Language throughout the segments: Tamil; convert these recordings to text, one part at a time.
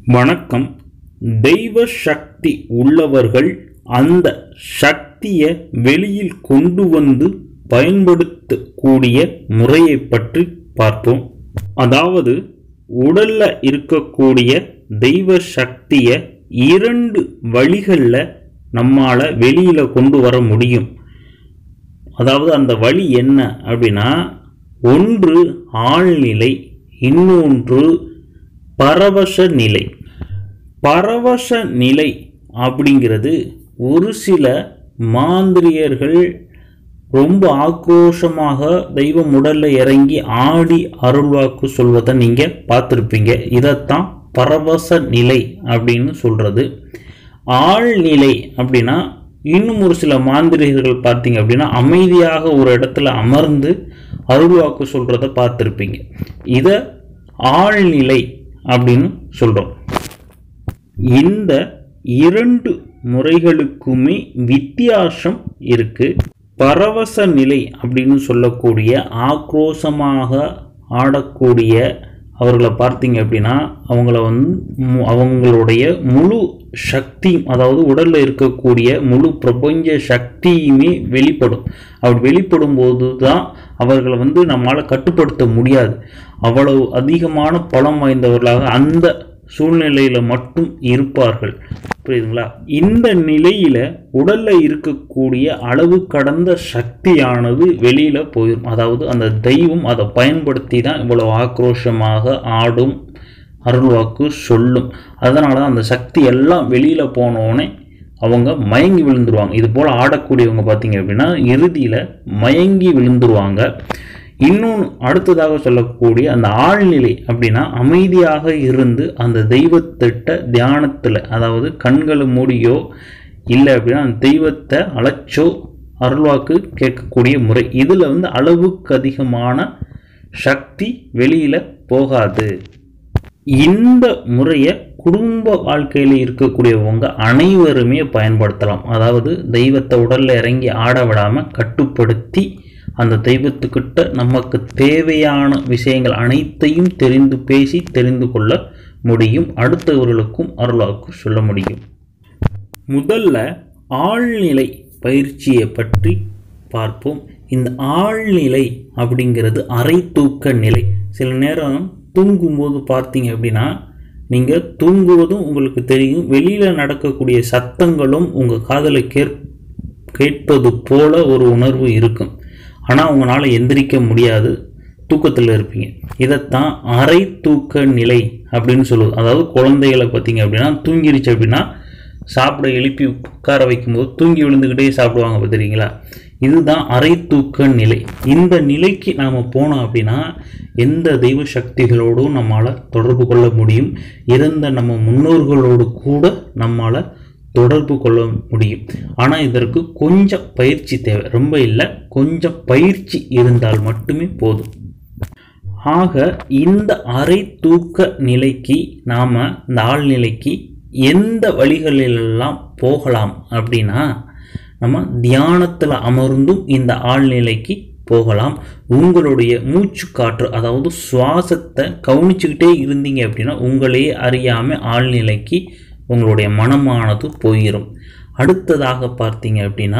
வணக்கம் தெய்வ சக்தி உள்ளவர்கள் அந்த சக்தியை வெளியில் கொண்டு வந்து பயன்படுத்தக்கூடிய முறையை பற்றி பார்ப்போம் அதாவது உடல்ல இருக்கக்கூடிய தெய்வ சக்தியை இரண்டு வழிகளில் நம்மால வெளியில கொண்டு வர முடியும் அதாவது அந்த வழி என்ன அப்படின்னா ஒன்று ஆழ்நிலை இன்னொன்று பரவச நிலை பரவச நிலை அப்படிங்கிறது ஒரு சில மாந்திரியர்கள் ரொம்ப ஆக்ரோஷமாக தெய்வம் உடல்ல இறங்கி ஆடி அருள்வாக்கு சொல்வதை நீங்கள் பார்த்துருப்பீங்க இதைத்தான் பரவச நிலை அப்படின்னு சொல்கிறது ஆழ்நிலை அப்படின்னா இன்னும் ஒரு சில மாந்திரிகர்கள் பார்த்தீங்க அப்படின்னா அமைதியாக ஒரு இடத்துல அமர்ந்து அருள்வாக்கு சொல்கிறத பார்த்துருப்பீங்க இதை ஆழ்நிலை அப்படின்னு சொல்கிறோம் இந்த இரண்டு முறைகளுக்குமே வித்தியாசம் இருக்கு பரவச நிலை அப்படின்னு சொல்லக்கூடிய ஆக்ரோஷமாக ஆடக்கூடிய அவர்களை பார்த்தீங்க அப்படின்னா அவங்கள வந்து மு- அவங்களுடைய முழு சக்தி அதாவது உடலில் இருக்கக்கூடிய முழு பிரபஞ்ச சக்தியுமே வெளிப்படும் அப்படி வெளிப்படும் போது தான் அவர்களை வந்து நம்மளால் கட்டுப்படுத்த முடியாது அவ்வளவு அதிகமான பலம் வாய்ந்தவர்களாக அந்த சூழ்நிலையில் மட்டும் இருப்பார்கள் புரியுதுங்களா இந்த நிலையில உடல்ல இருக்கக்கூடிய அளவு கடந்த சக்தியானது வெளியில போயிடும் அதாவது அந்த தெய்வம் அதை பயன்படுத்தி தான் இவ்வளவு ஆக்ரோஷமாக ஆடும் அருள்வாக்கு சொல்லும் அதனால தான் அந்த சக்தி எல்லாம் வெளியில போனோடனே அவங்க மயங்கி விழுந்துருவாங்க இது போல் ஆடக்கூடியவங்க பார்த்தீங்க அப்படின்னா இறுதியில் மயங்கி விழுந்துருவாங்க இன்னொன்று அடுத்ததாக சொல்லக்கூடிய அந்த ஆழ்நிலை அப்படின்னா அமைதியாக இருந்து அந்த தெய்வத்திட்ட தியானத்தில் அதாவது கண்களை மூடியோ இல்லை அப்படின்னா அந்த தெய்வத்தை அழைச்சோ அருள்வாக்கு கேட்கக்கூடிய முறை இதில் வந்து அளவுக்கு அதிகமான சக்தி வெளியில் போகாது இந்த முறையை குடும்ப வாழ்க்கையில் இருக்கக்கூடியவங்க அனைவருமே பயன்படுத்தலாம் அதாவது தெய்வத்தை உடல்ல இறங்கி ஆட விடாமல் கட்டுப்படுத்தி அந்த தெய்வத்துக்கிட்ட நமக்கு தேவையான விஷயங்கள் அனைத்தையும் தெரிந்து பேசி தெரிந்து கொள்ள முடியும் அடுத்தவர்களுக்கும் அருளாக்கு சொல்ல முடியும் முதல்ல ஆழ்நிலை பயிற்சியை பற்றி பார்ப்போம் இந்த ஆழ்நிலை அப்படிங்கிறது அரை தூக்க நிலை சில நேரம் தூங்கும்போது பார்த்தீங்க அப்படின்னா நீங்கள் தூங்குவதும் உங்களுக்கு தெரியும் வெளியில் நடக்கக்கூடிய சத்தங்களும் உங்கள் காதலை கேற் கேட்பது போல ஒரு உணர்வு இருக்கும் ஆனால் உங்களால் எந்திரிக்க முடியாது தூக்கத்தில் இருப்பீங்க இதைத்தான் அரை தூக்க நிலை அப்படின்னு சொல்லுவது அதாவது குழந்தைகளை பார்த்தீங்க அப்படின்னா தூங்கிருச்சு அப்படின்னா சாப்பிட எழுப்பி உட்கார வைக்கும்போது தூங்கி விழுந்துக்கிட்டே சாப்பிடுவாங்க பார்த்துறீங்களா இதுதான் அரை தூக்க நிலை இந்த நிலைக்கு நாம் போனோம் அப்படின்னா எந்த தெய்வ சக்திகளோடும் நம்மால் தொடர்பு கொள்ள முடியும் இறந்த நம்ம முன்னோர்களோடு கூட நம்மால் தொடர்பு கொள்ள முடியும் ஆனால் இதற்கு கொஞ்சம் பயிற்சி தேவை ரொம்ப இல்லை கொஞ்சம் பயிற்சி இருந்தால் மட்டுமே போதும் ஆக இந்த அரை தூக்க நிலைக்கு நாம் இந்த ஆழ்நிலைக்கு எந்த வழிகளிலெல்லாம் போகலாம் அப்படின்னா நம்ம தியானத்தில் அமர்ந்தும் இந்த ஆழ்நிலைக்கு போகலாம் உங்களுடைய மூச்சு காற்று அதாவது சுவாசத்தை கவனிச்சுக்கிட்டே இருந்தீங்க அப்படின்னா உங்களையே அறியாமல் ஆழ்நிலைக்கு உங்களுடைய மனமானது போயிடும் அடுத்ததாக பார்த்தீங்க அப்படின்னா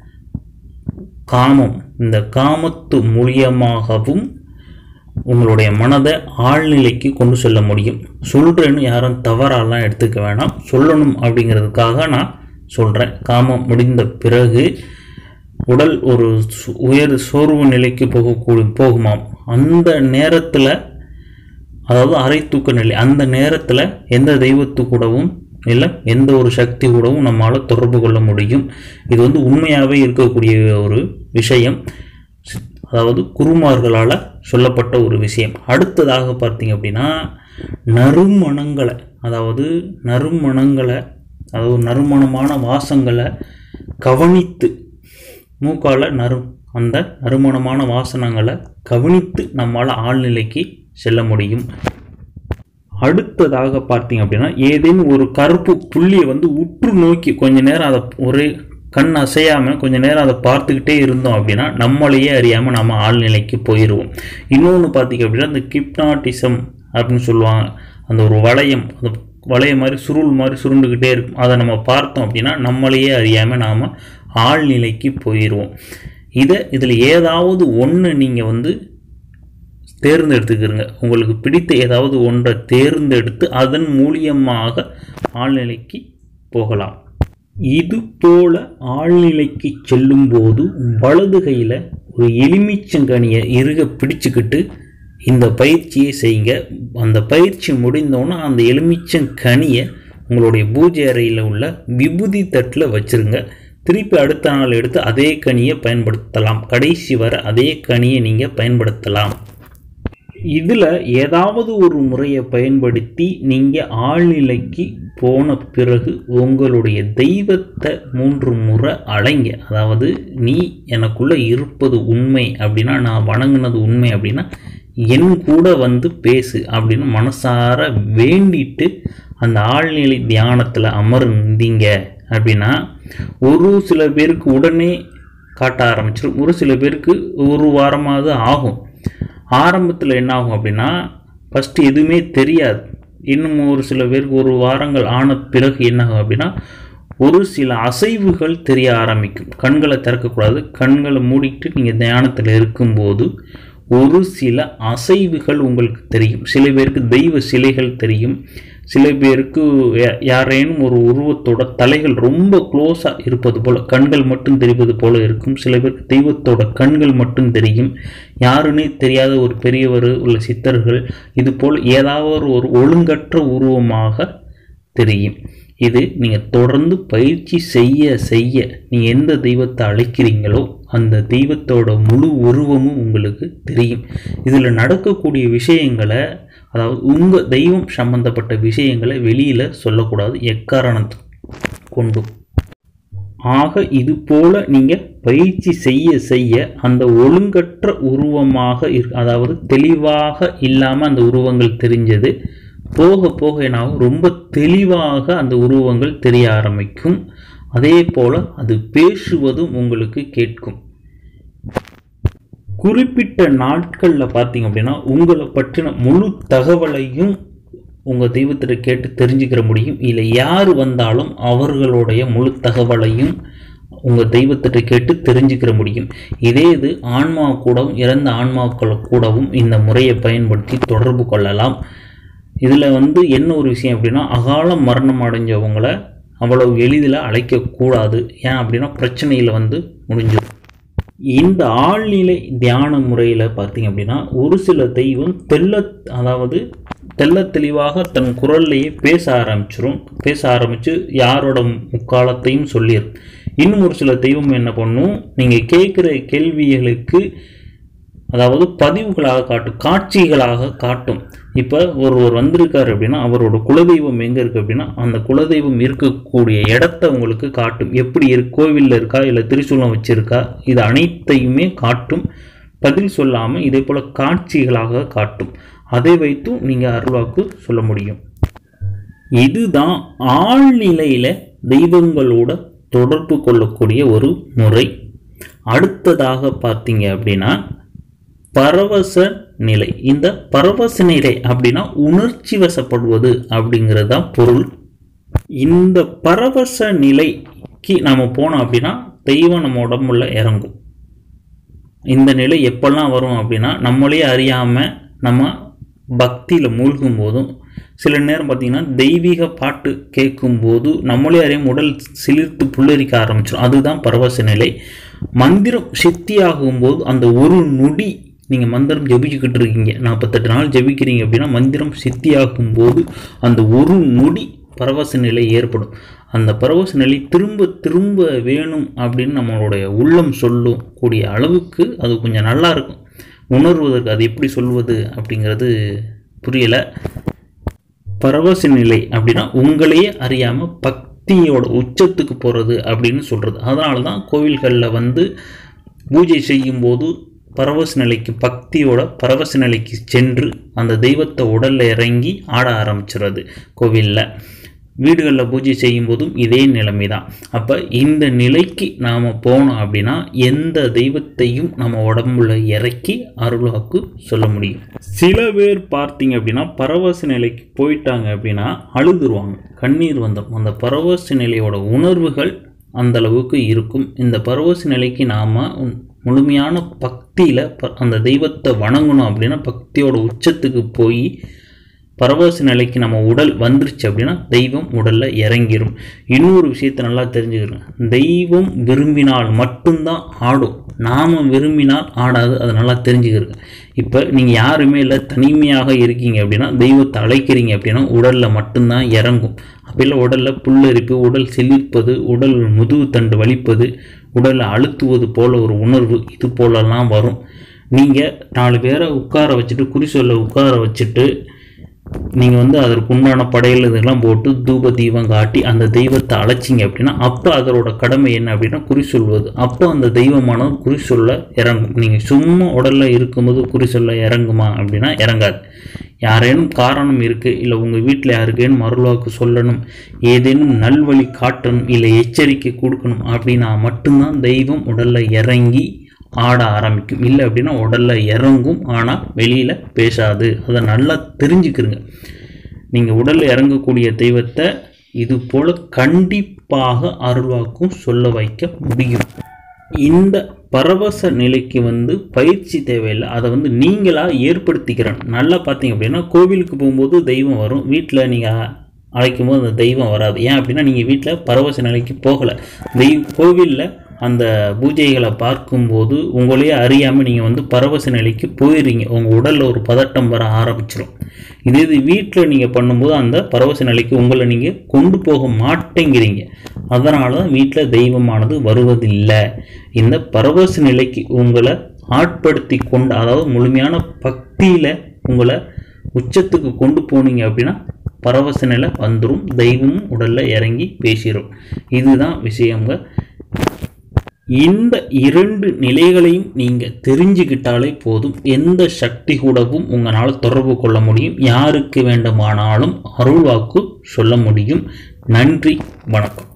காமம் இந்த காமத்து மூலியமாகவும் உங்களுடைய மனதை ஆழ்நிலைக்கு கொண்டு செல்ல முடியும் சொல்கிறேன்னு யாரும் தவறாலாம் எடுத்துக்க வேணாம் சொல்லணும் அப்படிங்கிறதுக்காக நான் சொல்கிறேன் காமம் முடிந்த பிறகு உடல் ஒரு சு- உயர் சோர்வு நிலைக்கு போகக்கூடிய போகுமாம் அந்த நேரத்தில் அதாவது அரை தூக்க நிலை அந்த நேரத்தில் எந்த தெய்வத்து கூடவும் இல்லை எந்த ஒரு சக்தி கூடவும் நம்மால் தொடர்பு கொள்ள முடியும் இது வந்து உண்மையாகவே இருக்கக்கூடிய ஒரு விஷயம் அதாவது குருமார்களால் சொல்லப்பட்ட ஒரு விஷயம் அடுத்ததாக பார்த்தீங்க அப்படின்னா நறுமணங்களை அதாவது நறுமணங்களை அதாவது நறுமணமான வாசங்களை கவனித்து மூக்கால நறு அந்த நறுமணமான வாசனங்களை கவனித்து நம்மால் ஆழ்நிலைக்கு செல்ல முடியும் அடுத்ததாக பார்த்தீங்க அப்படின்னா ஏதேனும் ஒரு கருப்பு புள்ளியை வந்து உற்று நோக்கி கொஞ்ச நேரம் அதை ஒரே கண் அசையாமல் கொஞ்ச நேரம் அதை பார்த்துக்கிட்டே இருந்தோம் அப்படின்னா நம்மளையே அறியாமல் நம்ம ஆழ்நிலைக்கு போயிடுவோம் இன்னொன்று பார்த்தீங்க அப்படின்னா இந்த கிப்னாட்டிசம் அப்படின்னு சொல்லுவாங்க அந்த ஒரு வளையம் அந்த வளைய மாதிரி சுருள் மாதிரி சுருண்டுக்கிட்டே இருக்கும் அதை நம்ம பார்த்தோம் அப்படின்னா நம்மளையே அறியாமல் நாம் ஆழ்நிலைக்கு போயிடுவோம் இதை இதில் ஏதாவது ஒன்று நீங்கள் வந்து தேர்ந்தெடுத்துக்கிறங்க உங்களுக்கு பிடித்த ஏதாவது ஒன்றை தேர்ந்தெடுத்து அதன் மூலியமாக ஆழ்நிலைக்கு போகலாம் இது போல ஆழ்நிலைக்கு செல்லும்போது வலது கையில் ஒரு எலுமிச்சங்கனியை இறுக பிடிச்சுக்கிட்டு இந்த பயிற்சியை செய்யுங்க அந்த பயிற்சி முடிந்தோன்னே அந்த எலுமிச்சங்கனியை உங்களுடைய பூஜை அறையில் உள்ள விபூதி தட்டில் வச்சுருங்க திருப்பி அடுத்த நாள் எடுத்து அதே கனியை பயன்படுத்தலாம் கடைசி வரை அதே கனியை நீங்கள் பயன்படுத்தலாம் இதில் ஏதாவது ஒரு முறையை பயன்படுத்தி நீங்கள் ஆழ்நிலைக்கு போன பிறகு உங்களுடைய தெய்வத்தை மூன்று முறை அலைங்க அதாவது நீ எனக்குள்ளே இருப்பது உண்மை அப்படின்னா நான் வணங்கினது உண்மை அப்படின்னா என் கூட வந்து பேசு அப்படின்னு மனசார வேண்டிட்டு அந்த ஆழ்நிலை தியானத்தில் அமர்ந்தீங்க அப்படின்னா ஒரு சில பேருக்கு உடனே காட்ட ஆரம்பிச்சிடும் ஒரு சில பேருக்கு ஒரு வாரமாவது ஆகும் ஆரம்பத்தில் என்ன ஆகும் அப்படின்னா ஃபஸ்ட்டு எதுவுமே தெரியாது இன்னும் ஒரு சில பேருக்கு ஒரு வாரங்கள் ஆன பிறகு என்ன ஆகும் அப்படின்னா ஒரு சில அசைவுகள் தெரிய ஆரம்பிக்கும் கண்களை திறக்கக்கூடாது கண்களை மூடிட்டு நீங்கள் தியானத்தில் இருக்கும்போது ஒரு சில அசைவுகள் உங்களுக்கு தெரியும் சில பேருக்கு தெய்வ சிலைகள் தெரியும் சில பேருக்கு யா- யாரேனும் ஒரு உருவத்தோட தலைகள் ரொம்ப க்ளோஸாக இருப்பது போல் கண்கள் மட்டும் தெரிவது போல இருக்கும் சில பேருக்கு தெய்வத்தோட கண்கள் மட்டும் தெரியும் யாருன்னே தெரியாத ஒரு பெரியவர் உள்ள சித்தர்கள் இது போல் ஏதாவது ஒரு ஒழுங்கற்ற உருவமாக தெரியும் இது நீங்கள் தொடர்ந்து பயிற்சி செய்ய செய்ய நீங்கள் எந்த தெய்வத்தை அழைக்கிறீங்களோ அந்த தெய்வத்தோட முழு உருவமும் உங்களுக்கு தெரியும் இதில் நடக்கக்கூடிய விஷயங்களை அதாவது உங்கள் தெய்வம் சம்பந்தப்பட்ட விஷயங்களை வெளியில் சொல்லக்கூடாது எக்காரணத்தை கொண்டும் ஆக இது போல நீங்கள் பயிற்சி செய்ய செய்ய அந்த ஒழுங்கற்ற உருவமாக இரு அதாவது தெளிவாக இல்லாமல் அந்த உருவங்கள் தெரிஞ்சது போக போக என்னாகும் ரொம்ப தெளிவாக அந்த உருவங்கள் தெரிய ஆரம்பிக்கும் அதே போல் அது பேசுவதும் உங்களுக்கு கேட்கும் குறிப்பிட்ட நாட்களில் பார்த்தீங்க அப்படின்னா உங்களை பற்றின முழு தகவலையும் உங்கள் தெய்வத்திட்ட கேட்டு தெரிஞ்சுக்கிற முடியும் இல்லை யார் வந்தாலும் அவர்களுடைய முழு தகவலையும் உங்கள் தெய்வத்திட்ட கேட்டு தெரிஞ்சுக்கிற முடியும் இதே இது ஆன்மா கூடவும் இறந்த ஆன்மாக்கள் கூடவும் இந்த முறையை பயன்படுத்தி தொடர்பு கொள்ளலாம் இதில் வந்து என்ன ஒரு விஷயம் அப்படின்னா அகால மரணம் அடைஞ்சவங்கள அவ்வளவு எளிதில் அழைக்கக்கூடாது ஏன் அப்படின்னா பிரச்சனையில் வந்து முடிஞ்சிடும் இந்த ஆழ்நிலை தியான முறையில் பார்த்தீங்க அப்படின்னா ஒரு சில தெய்வம் தெள்ள அதாவது தெள்ள தெளிவாக தன் குரல்லையே பேச ஆரம்பிச்சிரும் பேச ஆரம்பித்து யாரோட முக்காலத்தையும் சொல்லிடும் இன்னும் ஒரு சில தெய்வம் என்ன பண்ணும் நீங்கள் கேட்குற கேள்விகளுக்கு அதாவது பதிவுகளாக காட்டும் காட்சிகளாக காட்டும் இப்போ ஒருவர் வந்திருக்காரு அப்படின்னா அவரோட குலதெய்வம் எங்கே இருக்குது அப்படின்னா அந்த குலதெய்வம் இருக்கக்கூடிய இடத்த உங்களுக்கு காட்டும் எப்படி இரு கோவிலில் இருக்கா இல்லை திரிசூலம் வச்சிருக்கா இது அனைத்தையுமே காட்டும் பதில் சொல்லாமல் இதே போல் காட்சிகளாக காட்டும் அதை வைத்தும் நீங்கள் அருள்வாக்கு சொல்ல முடியும் இதுதான் ஆழ்நிலையில் தெய்வங்களோட தொடர்பு கொள்ளக்கூடிய ஒரு முறை அடுத்ததாக பார்த்தீங்க அப்படின்னா பரவச நிலை இந்த பரவச நிலை அப்படின்னா உணர்ச்சி வசப்படுவது அப்படிங்கிறது தான் பொருள் இந்த பரவச நிலைக்கு நம்ம போனோம் அப்படின்னா தெய்வம் நம்ம உடம்புல இறங்கும் இந்த நிலை எப்பெல்லாம் வரும் அப்படின்னா நம்மளே அறியாமல் நம்ம பக்தியில் மூழ்கும் போதும் சில நேரம் பார்த்திங்கன்னா தெய்வீக பாட்டு கேட்கும்போது நம்மளே அறியும் உடல் சிலிர்த்து புல்லரிக்க ஆரம்பிச்சிடும் அதுதான் பரவச நிலை மந்திரம் சித்தியாகும் போது அந்த ஒரு நொடி நீங்கள் மந்திரம் ஜெபிச்சுக்கிட்டு இருக்கீங்க நாற்பத்தெட்டு நாள் ஜெபிக்கிறீங்க அப்படின்னா மந்திரம் சித்தியாகும் போது அந்த ஒரு நொடி பரவச நிலை ஏற்படும் அந்த பரவச நிலை திரும்ப திரும்ப வேணும் அப்படின்னு நம்மளுடைய உள்ளம் சொல்லும் கூடிய அளவுக்கு அது கொஞ்சம் நல்லா இருக்கும் உணர்வதற்கு அது எப்படி சொல்வது அப்படிங்கிறது புரியலை பரவச நிலை அப்படின்னா உங்களையே அறியாமல் பக்தியோட உச்சத்துக்கு போகிறது அப்படின்னு சொல்கிறது அதனால தான் கோவில்களில் வந்து பூஜை செய்யும்போது பரவச நிலைக்கு பக்தியோட பரவச நிலைக்கு சென்று அந்த தெய்வத்தை உடலில் இறங்கி ஆட ஆரம்பிச்சிடுறது கோவிலில் வீடுகளில் பூஜை செய்யும் போதும் இதே நிலைமை தான் அப்போ இந்த நிலைக்கு நாம் போனோம் அப்படின்னா எந்த தெய்வத்தையும் நம்ம உடம்புல இறக்கி அருள்வாக்கு சொல்ல முடியும் சில பேர் பார்த்தீங்க அப்படின்னா பரவச நிலைக்கு போயிட்டாங்க அப்படின்னா அழுதுருவாங்க கண்ணீர் வந்துடும் அந்த பரவச நிலையோட உணர்வுகள் அந்த அளவுக்கு இருக்கும் இந்த பரவச நிலைக்கு நாம் முழுமையான பக்தியில் அந்த தெய்வத்தை வணங்கணும் அப்படின்னா பக்தியோட உச்சத்துக்கு போய் பரவச நிலைக்கு நம்ம உடல் வந்துருச்சு அப்படின்னா தெய்வம் உடலில் இறங்கிரும் இன்னொரு விஷயத்தை நல்லா தெரிஞ்சுக்கிறோம் தெய்வம் விரும்பினால் மட்டும்தான் ஆடும் நாம் விரும்பினால் ஆடாது அதை நல்லா தெரிஞ்சுக்கிறோங்க இப்போ நீங்கள் யாருமே இல்லை தனிமையாக இருக்கீங்க அப்படின்னா தெய்வத்தை அழைக்கிறீங்க அப்படின்னா உடலில் மட்டும்தான் இறங்கும் அப்போ உடலில் புல்லரிப்பு உடல் செழிப்பது உடல் முதுகு தண்டு வலிப்பது உடலை அழுத்துவது போல ஒரு உணர்வு இது போலலாம் வரும் நீங்கள் நாலு பேரை உட்கார வச்சுட்டு குறி சொல்ல உட்கார வச்சுட்டு நீங்கள் வந்து அதற்கு உண்டான படையல் இதெல்லாம் போட்டு தூப தீபம் காட்டி அந்த தெய்வத்தை அழைச்சிங்க அப்படின்னா அப்போ அதோட கடமை என்ன அப்படின்னா குறி சொல்வது அப்போ அந்த தெய்வமானது குறி சொல்ல இறங்கும் நீங்கள் சும்மா உடலில் இருக்கும்போது குறி சொல்ல இறங்குமா அப்படின்னா இறங்காது யாரேனும் காரணம் இருக்குது இல்லை உங்கள் வீட்டில் யாருக்கேனும் மருள்வாக்கு சொல்லணும் ஏதேனும் நல்வழி காட்டணும் இல்லை எச்சரிக்கை கொடுக்கணும் அப்படின்னா மட்டும்தான் தெய்வம் உடலில் இறங்கி ஆட ஆரம்பிக்கும் இல்லை அப்படின்னா உடலில் இறங்கும் ஆனால் வெளியில் பேசாது அதை நல்லா தெரிஞ்சுக்கிறங்க நீங்கள் உடலில் இறங்கக்கூடிய தெய்வத்தை இது போல் கண்டிப்பாக அருள்வாக்கும் சொல்ல வைக்க முடியும் இந்த பரவச நிலைக்கு வந்து பயிற்சி தேவையில்லை அதை வந்து நீங்களாக ஏற்படுத்திக்கிறேன் நல்லா பார்த்தீங்க அப்படின்னா கோவிலுக்கு போகும்போது தெய்வம் வரும் வீட்டில் நீங்கள் அழைக்கும் போது அந்த தெய்வம் வராது ஏன் அப்படின்னா நீங்கள் வீட்டில் பரவச நிலைக்கு போகலை தெய்வ கோவிலில் அந்த பூஜைகளை பார்க்கும்போது உங்களையே அறியாமல் நீங்கள் வந்து பரவச நிலைக்கு போயிடுறீங்க உங்கள் உடலில் ஒரு பதட்டம் வர ஆரம்பிச்சிடும் இதே இது வீட்டில் நீங்கள் பண்ணும்போது அந்த பரவச நிலைக்கு உங்களை நீங்கள் கொண்டு போக மாட்டேங்கிறீங்க அதனால தான் வீட்டில் தெய்வமானது வருவதில்லை இந்த பரவச நிலைக்கு உங்களை ஆட்படுத்தி கொண்டு அதாவது முழுமையான பக்தியில் உங்களை உச்சத்துக்கு கொண்டு போனீங்க அப்படின்னா பரவச நிலை வந்துடும் தெய்வமும் உடலில் இறங்கி பேசிடும் இதுதான் விஷயங்க இந்த இரண்டு நிலைகளையும் நீங்கள் தெரிஞ்சுக்கிட்டாலே போதும் எந்த சக்தி கூடவும் உங்களால் தொடர்பு கொள்ள முடியும் யாருக்கு வேண்டுமானாலும் அருள்வாக்கு சொல்ல முடியும் நன்றி வணக்கம்